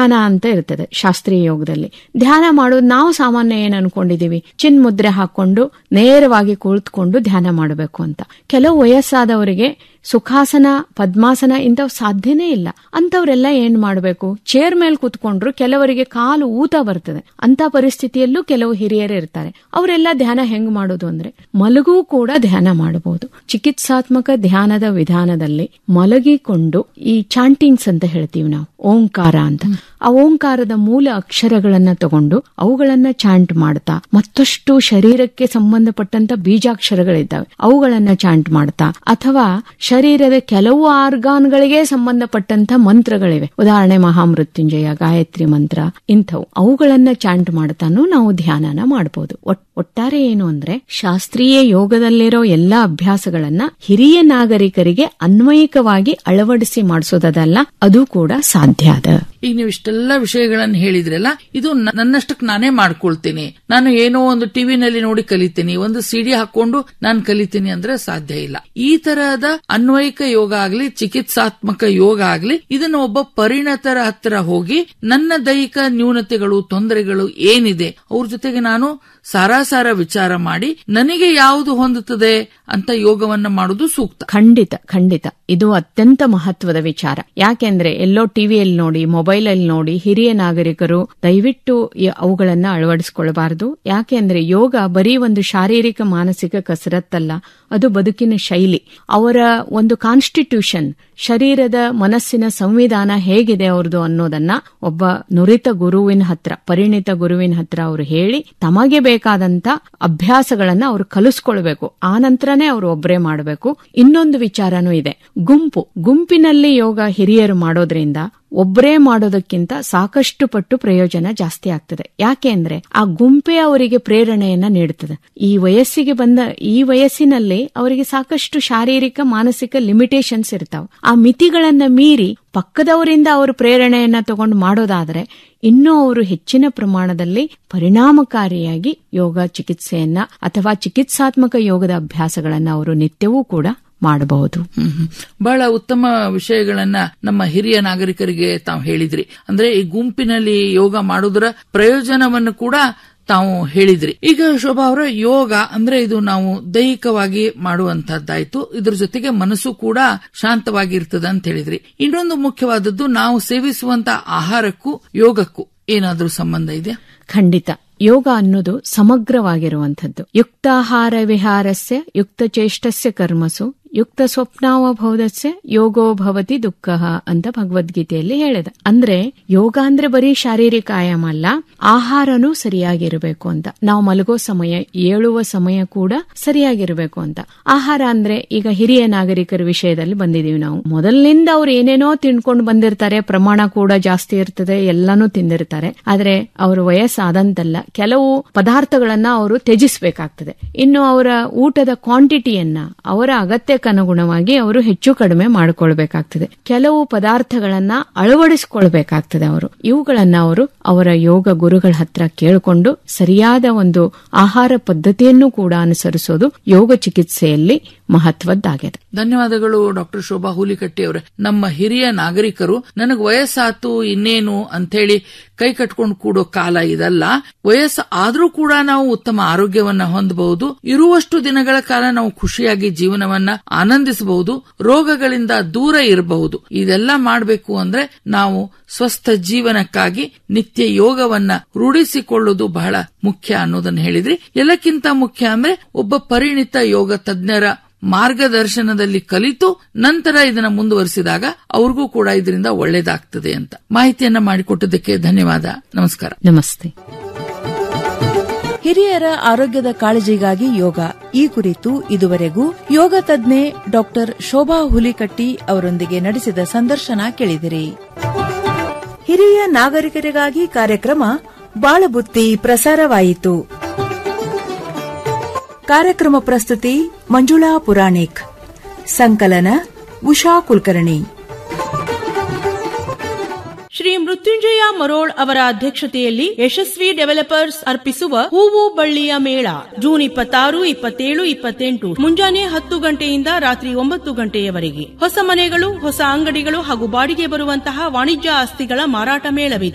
ಧ್ಯಾನ ಅಂತ ಇರ್ತದೆ ಶಾಸ್ತ್ರೀಯ ಯೋಗದಲ್ಲಿ ಧ್ಯಾನ ಮಾಡೋದು ನಾವು ಸಾಮಾನ್ಯ ಏನ್ ಅನ್ಕೊಂಡಿದೀವಿ ಚಿನ್ ಮುದ್ರೆ ಹಾಕೊಂಡು ನೇರವಾಗಿ ಕುಳಿತುಕೊಂಡು ಧ್ಯಾನ ಮಾಡಬೇಕು ಅಂತ ಕೆಲವು ವಯಸ್ಸಾದವರಿಗೆ ಸುಖಾಸನ ಪದ್ಮಾಸನ ಇಂಥವು ಸಾಧ್ಯನೇ ಇಲ್ಲ ಅಂತವರೆಲ್ಲ ಏನ್ ಮಾಡಬೇಕು ಚೇರ್ ಮೇಲೆ ಕುತ್ಕೊಂಡ್ರು ಕೆಲವರಿಗೆ ಕಾಲು ಊತ ಬರ್ತದೆ ಅಂತ ಪರಿಸ್ಥಿತಿಯಲ್ಲೂ ಕೆಲವು ಹಿರಿಯರು ಇರ್ತಾರೆ ಅವರೆಲ್ಲ ಧ್ಯಾನ ಹೆಂಗ್ ಮಾಡೋದು ಅಂದ್ರೆ ಮಲಗೂ ಕೂಡ ಧ್ಯಾನ ಮಾಡಬಹುದು ಚಿಕಿತ್ಸಾತ್ಮಕ ಧ್ಯಾನದ ವಿಧಾನದಲ್ಲಿ ಮಲಗಿಕೊಂಡು ಈ ಚಾಂಟಿಂಗ್ಸ್ ಅಂತ ಹೇಳ್ತೀವಿ ನಾವು ಓಂಕಾರ ಅಂತ ಆ ಓಂಕಾರದ ಮೂಲ ಅಕ್ಷರಗಳನ್ನ ತಗೊಂಡು ಅವುಗಳನ್ನ ಚಾಂಟ್ ಮಾಡ್ತಾ ಮತ್ತಷ್ಟು ಶರೀರಕ್ಕೆ ಸಂಬಂಧಪಟ್ಟಂತ ಬೀಜಾಕ್ಷರಗಳಿದ್ದಾವೆ ಅವುಗಳನ್ನ ಚಾಂಟ್ ಮಾಡ್ತಾ ಅಥವಾ ಶರೀರದ ಕೆಲವು ಆರ್ಗಾನ್ಗಳಿಗೆ ಸಂಬಂಧಪಟ್ಟಂತ ಮಂತ್ರಗಳಿವೆ ಉದಾಹರಣೆ ಮಹಾಮೃತ್ಯುಂಜಯ ಗಾಯತ್ರಿ ಮಂತ್ರ ಇಂಥವು ಅವುಗಳನ್ನ ಚಾಂಟ್ ಮಾಡ್ತಾನು ನಾವು ಧ್ಯಾನನ ಮಾಡಬಹುದು ಒಟ್ಟಾರೆ ಏನು ಅಂದ್ರೆ ಶಾಸ್ತ್ರೀಯ ಯೋಗದಲ್ಲಿರೋ ಎಲ್ಲಾ ಅಭ್ಯಾಸಗಳನ್ನ ಹಿರಿಯ ನಾಗರಿಕರಿಗೆ ಅನ್ವಯಿಕವಾಗಿ ಅಳವಡಿಸಿ ಮಾಡಿಸೋದಲ್ಲ ಅದು ಕೂಡ ಸಾಧ್ಯ ಅದ ಈಗ ನೀವು ಇಷ್ಟೆಲ್ಲ ವಿಷಯಗಳನ್ನು ಹೇಳಿದ್ರಲ್ಲ ಇದು ನ- ನನ್ನಷ್ಟಕ್ಕೆ ನಾನೇ ಮಾಡ್ಕೊಳ್ತೀನಿ ನಾನು ಏನೋ ಒಂದು ಟಿವಿನಲ್ಲಿ ನೋಡಿ ಕಲಿತೀನಿ ಒಂದು ಸಿಡಿ ಹಾಕೊಂಡು ನಾನು ಕಲಿತೀನಿ ಅಂದ್ರೆ ಸಾಧ್ಯ ಇಲ್ಲ ಈ ತರಹದ ಅನ್ವಯಿಕ ಯೋಗ ಆಗ್ಲಿ ಚಿಕಿತ್ಸಾತ್ಮಕ ಯೋಗ ಆಗ್ಲಿ ಇದನ್ನ ಒಬ್ಬ ಪರಿಣತರ ಹತ್ರ ಹೋಗಿ ನನ್ನ ದೈಹಿಕ ನ್ಯೂನತೆಗಳು ತೊಂದರೆಗಳು ಏನಿದೆ ಅವ್ರ ಜೊತೆಗೆ ನಾನು ಸಾರಾಸಾರ ವಿಚಾರ ಮಾಡಿ ನನಗೆ ಯಾವುದು ಹೊಂದುತ್ತದೆ ಅಂತ ಯೋಗವನ್ನ ಮಾಡುವುದು ಸೂಕ್ತ ಖಂಡಿತ ಖಂಡಿತ ಇದು ಅತ್ಯಂತ ಮಹತ್ವದ ವಿಚಾರ ಯಾಕೆಂದ್ರೆ ಎಲ್ಲೋ ಟಿವಿಯಲ್ಲಿ ನೋಡಿ ಮೊಬೈಲ್ ಅಲ್ಲಿ ನೋಡಿ ಹಿರಿಯ ನಾಗರಿಕರು ದಯವಿಟ್ಟು ಈ- ಅವುಗಳನ್ನ ಅಳವಡಿಸಿಕೊಳ್ಳಬಾರದು ಯಾಕೆಂದ್ರೆ ಯೋಗ ಬರೀ ಒಂದು ಶಾರೀರಿಕ ಮಾನಸಿಕ ಕಸರತ್ತಲ್ಲ ಅದು ಬದುಕಿನ ಶೈಲಿ ಅವರ ಒಂದು ಕಾನ್ಸ್ಟಿಟ್ಯೂಷನ್ ಶರೀರದ ಮನಸ್ಸಿನ ಸಂವಿಧಾನ ಹೇಗಿದೆ ಅವ್ರದ್ದು ಅನ್ನೋದನ್ನ ಒಬ್ಬ ನುರಿತ ಗುರುವಿನ ಹತ್ರ ಪರಿಣಿತ ಗುರುವಿನ ಹತ್ರ ಅವರು ಹೇಳಿ ತಮಗೆ ಬೇಕಾದಂತ ಅಭ್ಯಾಸಗಳನ್ನ ಅವರು ಕಲಿಸ್ಕೊಳ್ಬೇಕು ಆ ನಂತರನೇ ಅವರು ಒಬ್ಬರೇ ಮಾಡಬೇಕು ಇನ್ನೊಂದು ವಿಚಾರನೂ ಇದೆ ಗುಂಪು ಗುಂಪಿನಲ್ಲಿ ಯೋಗ ಹಿರಿಯರು ಮಾಡೋದ್ರಿಂದ ಒಬ್ಬರೇ ಮಾಡೋದಕ್ಕಿಂತ ಸಾಕಷ್ಟು ಪಟ್ಟು ಪ್ರಯೋಜನ ಜಾಸ್ತಿ ಆಗ್ತದೆ ಯಾಕೆ ಅಂದ್ರೆ ಆ ಗುಂಪೇ ಅವರಿಗೆ ಪ್ರೇರಣೆಯನ್ನ ನೀಡುತ್ತದೆ ಈ ವಯಸ್ಸಿಗೆ ಬಂದ ಈ ವಯಸ್ಸಿನಲ್ಲಿ ಅವರಿಗೆ ಸಾಕಷ್ಟು ಶಾರೀರಿಕ ಮಾನಸಿಕ ಲಿಮಿಟೇಷನ್ಸ್ ಇರ್ತಾವ ಆ ಮಿತಿಗಳನ್ನ ಮೀರಿ ಪಕ್ಕದವರಿಂದ ಅವರು ಪ್ರೇರಣೆಯನ್ನ ತಗೊಂಡು ಮಾಡೋದಾದ್ರೆ ಇನ್ನೂ ಅವರು ಹೆಚ್ಚಿನ ಪ್ರಮಾಣದಲ್ಲಿ ಪರಿಣಾಮಕಾರಿಯಾಗಿ ಯೋಗ ಚಿಕಿತ್ಸೆಯನ್ನ ಅಥವಾ ಚಿಕಿತ್ಸಾತ್ಮಕ ಯೋಗದ ಅಭ್ಯಾಸಗಳನ್ನ ಅವರು ನಿತ್ಯವೂ ಕೂಡ ಮಾಡಬಹುದು ಹ್ಮ್ ಹ್ಮ್. ಬಹಳ ಉತ್ತಮ ವಿಷಯಗಳನ್ನ ನಮ್ಮ ಹಿರಿಯ ನಾಗರಿಕರಿಗೆ ತಾವು ಹೇಳಿದ್ರಿ ಅಂದ್ರೆ ಈ ಗುಂಪಿನಲ್ಲಿ ಯೋಗ ಮಾಡುವುದರ ಪ್ರಯೋಜನವನ್ನು ಕೂಡ ತಾವು ಹೇಳಿದ್ರಿ ಈಗ ಶೋಭಾ ಅವರ ಯೋಗ ಅಂದ್ರೆ ಇದು ನಾವು ದೈಹಿಕವಾಗಿ ಮಾಡುವಂತಹದ್ದಾಯ್ತು ಇದ್ರ ಜೊತೆಗೆ ಮನಸ್ಸು ಕೂಡ ಶಾಂತವಾಗಿರ್ತದೆ ಅಂತ ಹೇಳಿದ್ರಿ ಇನ್ನೊಂದು ಮುಖ್ಯವಾದದ್ದು ನಾವು ಸೇವಿಸುವಂತ ಆಹಾರಕ್ಕೂ ಯೋಗಕ್ಕೂ ಏನಾದ್ರೂ ಸಂಬಂಧ ಇದೆ ಖಂಡಿತ ಯೋಗ ಅನ್ನೋದು ಸಮಗ್ರವಾಗಿರುವಂಥದ್ದು ಯುಕ್ತಾಹಾರ ವಿಹಾರಸ್ಯ ಯುಕ್ತ ಚೇಷ್ಟಸ್ಯ ಕರ್ಮಸು ಯುಕ್ತ ಸ್ವಪ್ನಾವಭೌದಸ್ಯ ಯೋಗೋ ಭವತಿ ದುಃಖ ಅಂತ ಭಗವದ್ಗೀತೆಯಲ್ಲಿ ಹೇಳಿದೆ ಅಂದ್ರೆ ಯೋಗ ಅಂದ್ರೆ ಬರೀ ಶಾರೀರಿಕ ಆಯಾಮ ಅಲ್ಲ ಆಹಾರನೂ ಸರಿಯಾಗಿರಬೇಕು ಅಂತ ನಾವು ಮಲಗೋ ಸಮಯ ಏಳುವ ಸಮಯ ಕೂಡ ಸರಿಯಾಗಿರಬೇಕು ಅಂತ ಆಹಾರ ಅಂದ್ರೆ ಈಗ ಹಿರಿಯ ನಾಗರಿಕರ ವಿಷಯದಲ್ಲಿ ಬಂದಿದೀವಿ ನಾವು ಮೊದಲಿನಿಂದ ಅವ್ರು ಏನೇನೋ ತಿನ್ಕೊಂಡು ಬಂದಿರ್ತಾರೆ ಪ್ರಮಾಣ ಕೂಡ ಜಾಸ್ತಿ ಇರ್ತದೆ ಎಲ್ಲಾನು ತಿಂದಿರ್ತಾರೆ ಆದ್ರೆ ಅವ್ರ ವಯಸ್ಸಾದಂತಲ್ಲ ಕೆಲವು ಪದಾರ್ಥಗಳನ್ನ ಅವರು ತ್ಯಜಿಸಬೇಕಾಗ್ತದೆ ಇನ್ನು ಅವರ ಊಟದ ಕ್ವಾಂಟಿಟಿಯನ್ನ ಅವರ ಅಗತ್ಯಕ್ಕನುಗುಣವಾಗಿ ಅವರು ಹೆಚ್ಚು ಕಡಿಮೆ ಮಾಡಿಕೊಳ್ಬೇಕಾಗ್ತದೆ ಕೆಲವು ಪದಾರ್ಥಗಳನ್ನ ಅಳವಡಿಸಿಕೊಳ್ಬೇಕಾಗ್ತದೆ ಅವರು ಇವುಗಳನ್ನ ಅವರು ಅವರ ಯೋಗ ಗುರುಗಳ ಹತ್ರ ಕೇಳಿಕೊಂಡು ಸರಿಯಾದ ಒಂದು ಆಹಾರ ಪದ್ಧತಿಯನ್ನು ಕೂಡ ಅನುಸರಿಸೋದು ಯೋಗ ಚಿಕಿತ್ಸೆಯಲ್ಲಿ ಮಹತ್ವದ್ದಾಗಿದೆ ಧನ್ಯವಾದಗಳು ಡಾಕ್ಟರ್ ಶೋಭಾ ಹೂಲಿಕಟ್ಟಿ ಅವರೇ ನಮ್ಮ ಹಿರಿಯ ನಾಗರಿಕರು ನನಗ್ ವಯಸ್ಸಾತು ಇನ್ನೇನು ಅಂತೇಳಿ ಕೈ ಕಟ್ಕೊಂಡು ಕೂಡೋ ಕಾಲ ಇದಲ್ಲ ವಯಸ್ಸು ಆದ್ರೂ ಕೂಡ ನಾವು ಉತ್ತಮ ಆರೋಗ್ಯವನ್ನ ಹೊಂದಬಹುದು ಇರುವಷ್ಟು ದಿನಗಳ ಕಾಲ ನಾವು ಖುಷಿಯಾಗಿ ಜೀವನವನ್ನ ಆನಂದಿಸಬಹುದು ರೋಗಗಳಿಂದ ದೂರ ಇರಬಹುದು ಇದೆಲ್ಲ ಮಾಡಬೇಕು ಅಂದ್ರೆ ನಾವು ಸ್ವಸ್ಥ ಜೀವನಕ್ಕಾಗಿ ನಿತ್ಯ ಯೋಗವನ್ನ ರೂಢಿಸಿಕೊಳ್ಳುವುದು ಬಹಳ ಮುಖ್ಯ ಅನ್ನೋದನ್ನ ಹೇಳಿದ್ರಿ ಎಲ್ಲಕ್ಕಿಂತ ಮುಖ್ಯ ಅಂದ್ರೆ ಒಬ್ಬ ಪರಿಣಿತ ಯೋಗ ತಜ್ಞರ ಮಾರ್ಗದರ್ಶನದಲ್ಲಿ ಕಲಿತು ನಂತರ ಇದನ್ನ ಮುಂದುವರಿಸಿದಾಗ ಅವ್ರಿಗೂ ಕೂಡ ಇದರಿಂದ ಒಳ್ಳೇದಾಗ್ತದೆ ಅಂತ ಮಾಹಿತಿಯನ್ನ ಮಾಡಿಕೊಟ್ಟದಕ್ಕೆ ಧನ್ಯವಾದ ನಮಸ್ಕಾರ ನಮಸ್ತೆ ಹಿರಿಯರ ಆರೋಗ್ಯದ ಕಾಳಜಿಗಾಗಿ ಯೋಗ ಈ ಕುರಿತು ಇದುವರೆಗೂ ಯೋಗ ತಜ್ಞೆ ಡಾಕ್ಟರ್ ಶೋಭಾ ಹುಲಿಕಟ್ಟಿ ಅವರೊಂದಿಗೆ ನಡೆಸಿದ ಸಂದರ್ಶನ ಕೇಳಿದಿರಿ ಹಿರಿಯ ನಾಗರಿಕರಿಗಾಗಿ ಕಾರ್ಯಕ್ರಮ ಬಾಳಬುತ್ತಿ ಪ್ರಸಾರವಾಯಿತು ಕಾರ್ಯಕ್ರಮ ಪ್ರಸ್ತುತಿ ಮಂಜುಳಾ ಪುರಾಣಿಕ್ ಸಂಕಲನ ಉಷಾ ಕುಲಕರ್ಣಿ ಶ್ರೀ ಮೃತ್ಯುಂಜಯ ಮರೋಳ್ ಅವರ ಅಧ್ಯಕ್ಷತೆಯಲ್ಲಿ ಯಶಸ್ವಿ ಡೆವಲಪರ್ಸ್ ಅರ್ಪಿಸುವ ಹೂವು ಬಳ್ಳಿಯ ಮೇಳ ಜೂನ್ ಇಪ್ಪತ್ತಾರು ಇಪ್ಪತ್ತೇಳು ಇಪ್ಪತ್ತೆಂಟು ಮುಂಜಾನೆ ಹತ್ತು ಗಂಟೆಯಿಂದ ರಾತ್ರಿ ಒಂಬತ್ತು ಗಂಟೆಯವರೆಗೆ ಹೊಸ ಮನೆಗಳು ಹೊಸ ಅಂಗಡಿಗಳು ಹಾಗೂ ಬಾಡಿಗೆ ಬರುವಂತಹ ವಾಣಿಜ್ಯ ಆಸ್ತಿಗಳ ಮಾರಾಟ ಮೇಳವಿದು